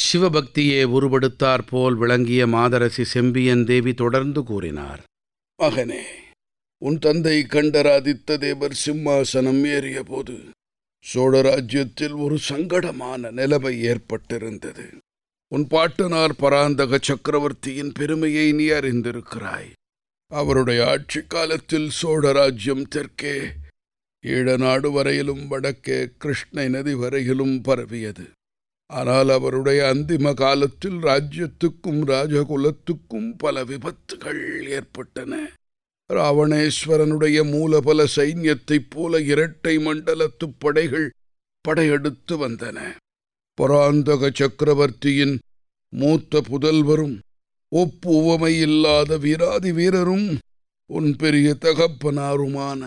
சிவபக்தியே உருவெடுத்தாற் போல் விளங்கிய மாதரசி செம்பியன் தேவி தொடர்ந்து கூறினார் மகனே உன் தந்தை கண்டராதித்த தேவர் சிம்மாசனம் ஏறிய போது சோழராஜ்யத்தில் ஒரு சங்கடமான நிலைமை ஏற்பட்டிருந்தது உன் பாட்டனார் பராந்தக சக்கரவர்த்தியின் பெருமையை நீ அறிந்திருக்கிறாய் அவருடைய ஆட்சி காலத்தில் சோழராஜ்யம் தெற்கே ஈழநாடு வரையிலும் வடக்கே கிருஷ்ணை நதி வரையிலும் பரவியது ஆனால் அவருடைய அந்திம காலத்தில் ராஜ்யத்துக்கும் ராஜகுலத்துக்கும் பல விபத்துகள் ஏற்பட்டன ராவணேஸ்வரனுடைய மூலபல சைன்யத்தைப் போல இரட்டை மண்டலத்து படைகள் படையெடுத்து வந்தன பராந்தக சக்கரவர்த்தியின் மூத்த புதல்வரும் ஒப்பு உவமையில்லாத வீராதி வீரரும் உன் பெரிய தகப்பனாருமான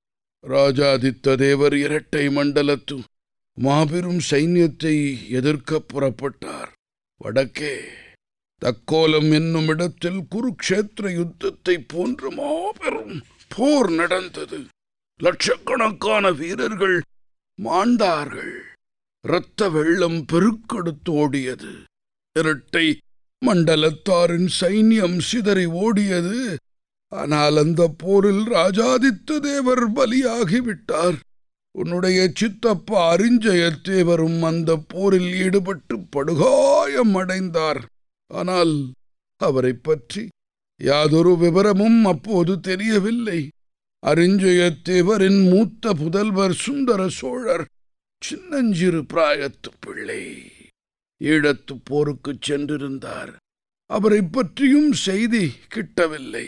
ராஜாதித்த தேவர் இரட்டை மண்டலத்து மாபெரும் சைன்யத்தை எதிர்க்கப் புறப்பட்டார் வடக்கே தக்கோலம் என்னும் இடத்தில் குருக்ஷேத்திர யுத்தத்தை போன்ற மாபெரும் போர் நடந்தது லட்சக்கணக்கான வீரர்கள் மாண்டார்கள் இரத்த வெள்ளம் பெருக்கெடுத்து ஓடியது இரட்டை மண்டலத்தாரின் சைன்யம் சிதறி ஓடியது ஆனால் அந்த போரில் ராஜாதித்த தேவர் பலியாகிவிட்டார் உன்னுடைய சித்தப்பா அரிஞ்சயத்தேவரும் அந்த போரில் ஈடுபட்டு படுகாயம் அடைந்தார் ஆனால் அவரைப் பற்றி யாதொரு விவரமும் அப்போது தெரியவில்லை அரிஞ்சயத்தேவரின் மூத்த புதல்வர் சுந்தர சோழர் சின்னஞ்சிறு பிராயத்து பிள்ளை ஈழத்துப் போருக்குச் சென்றிருந்தார் அவரைப் பற்றியும் செய்தி கிட்டவில்லை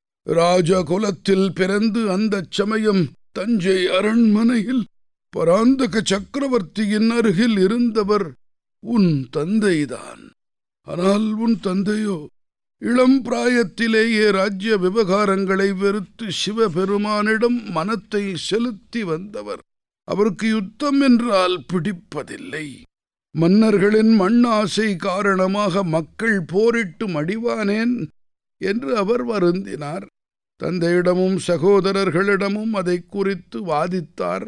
ராஜகுலத்தில் பிறந்து அந்தச் சமயம் தஞ்சை அரண்மனையில் பராந்தக சக்கரவர்த்தியின் அருகில் இருந்தவர் உன் தந்தைதான் ஆனால் உன் தந்தையோ இளம் பிராயத்திலேயே ராஜ்ய விவகாரங்களை வெறுத்து சிவபெருமானிடம் மனத்தை செலுத்தி வந்தவர் அவருக்கு யுத்தம் என்றால் பிடிப்பதில்லை மன்னர்களின் மண்ணாசை காரணமாக மக்கள் போரிட்டு மடிவானேன் என்று அவர் வருந்தினார் தந்தையிடமும் சகோதரர்களிடமும் அதை குறித்து வாதித்தார்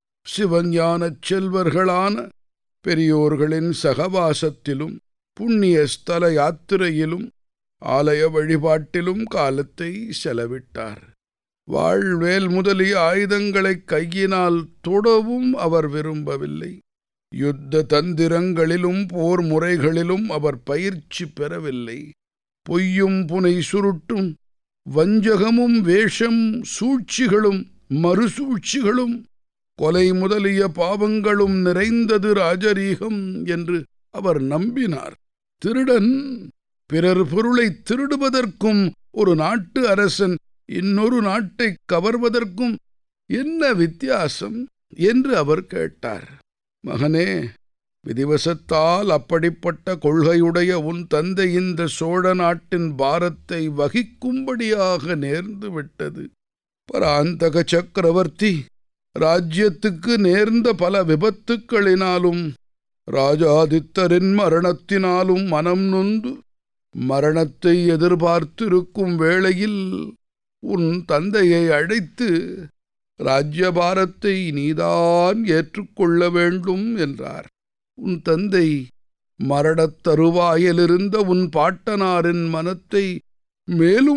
சிவஞானச் செல்வர்களான பெரியோர்களின் சகவாசத்திலும் புண்ணிய ஸ்தல யாத்திரையிலும் ஆலய வழிபாட்டிலும் காலத்தை செலவிட்டார் வாழ்வேல் முதலிய ஆயுதங்களைக் கையினால் தொடவும் அவர் விரும்பவில்லை யுத்த தந்திரங்களிலும் போர் முறைகளிலும் அவர் பயிற்சி பெறவில்லை பொய்யும் புனை சுருட்டும் வஞ்சகமும் வேஷம் சூழ்ச்சிகளும் மறுசூழ்ச்சிகளும் கொலை முதலிய பாவங்களும் நிறைந்தது ராஜரீகம் என்று அவர் நம்பினார் திருடன் பிறர் பொருளை திருடுவதற்கும் ஒரு நாட்டு அரசன் இன்னொரு நாட்டை கவர்வதற்கும் என்ன வித்தியாசம் என்று அவர் கேட்டார் மகனே விதிவசத்தால் அப்படிப்பட்ட கொள்கையுடைய உன் தந்தை இந்த சோழ நாட்டின் பாரத்தை வகிக்கும்படியாக நேர்ந்து விட்டது பராந்தக சக்கரவர்த்தி ராஜ்யத்துக்கு நேர்ந்த பல விபத்துக்களினாலும் ராஜாதித்தரின் மரணத்தினாலும் மனம் நொந்து மரணத்தை எதிர்பார்த்திருக்கும் வேளையில் உன் தந்தையை அழைத்து ராஜ்யபாரத்தை நீதான் ஏற்றுக்கொள்ள வேண்டும் என்றார் உன் தந்தை மரணத் தருவாயிலிருந்த உன் பாட்டனாரின் மனத்தை மேலும்